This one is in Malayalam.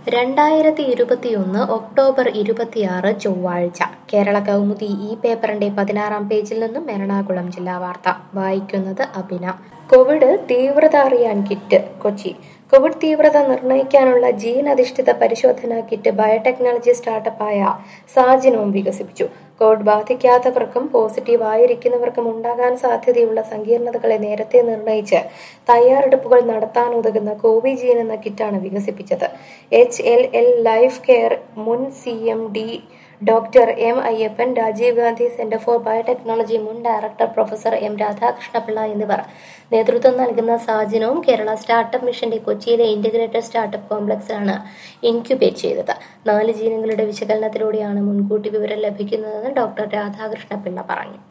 രണ്ടായിരത്തി ഇരുപത്തിയൊന്ന് ഒക്ടോബർ ഇരുപത്തിയാറ് ചൊവ്വാഴ്ച കേരള കൗമുദി ഈ പേപ്പറിന്റെ പതിനാറാം പേജിൽ നിന്നും എറണാകുളം ജില്ലാ വാർത്ത വായിക്കുന്നത് അഭിന കോവിഡ് തീവ്രത അറിയാൻ കിറ്റ് കൊച്ചി കോവിഡ് തീവ്രത നിർണ്ണയിക്കാനുള്ള ജീൻ അധിഷ്ഠിത പരിശോധനാ കിറ്റ് ബയോടെക്നോളജി സ്റ്റാർട്ടപ്പായ സാജിനോം വികസിപ്പിച്ചു കോവിഡ് ബാധിക്കാത്തവർക്കും പോസിറ്റീവ് ആയിരിക്കുന്നവർക്കും ഉണ്ടാകാൻ സാധ്യതയുള്ള സങ്കീർണതകളെ നേരത്തെ നിർണയിച്ച് തയ്യാറെടുപ്പുകൾ നടത്താനുതകുന്ന കോവിജീൻ എന്ന കിറ്റാണ് വികസിപ്പിച്ചത് H L L life care മുൻ C M D doctor M Ayyappan Rajiv Gandhi centre for biotechnology മുൻ ഡയറക്ടർ പ്രൊഫസർ എം രാധാകൃഷ്ണപിള്ള എന്നിവർ നേതൃത്വം നൽകുന്ന സാജിനവും കേരള സ്റ്റാർട്ടപ്പ് മിഷന്റെ കൊച്ചിയിലെ ഇന്റഗ്രേറ്റഡ് സ്റ്റാർട്ടപ്പ് കോംപ്ലക്സിലാണ് ഇൻക്യുബേറ്റ് ചെയ്തത് നാല് ജീനുകളുടെ വിശകലനത്തിലൂടെയാണ് മുൻകൂട്ടി വിവരം ലഭിക്കുന്നതെന്ന് ഡോക്ടർ രാധാകൃഷ്ണപിള്ള പറഞ്ഞു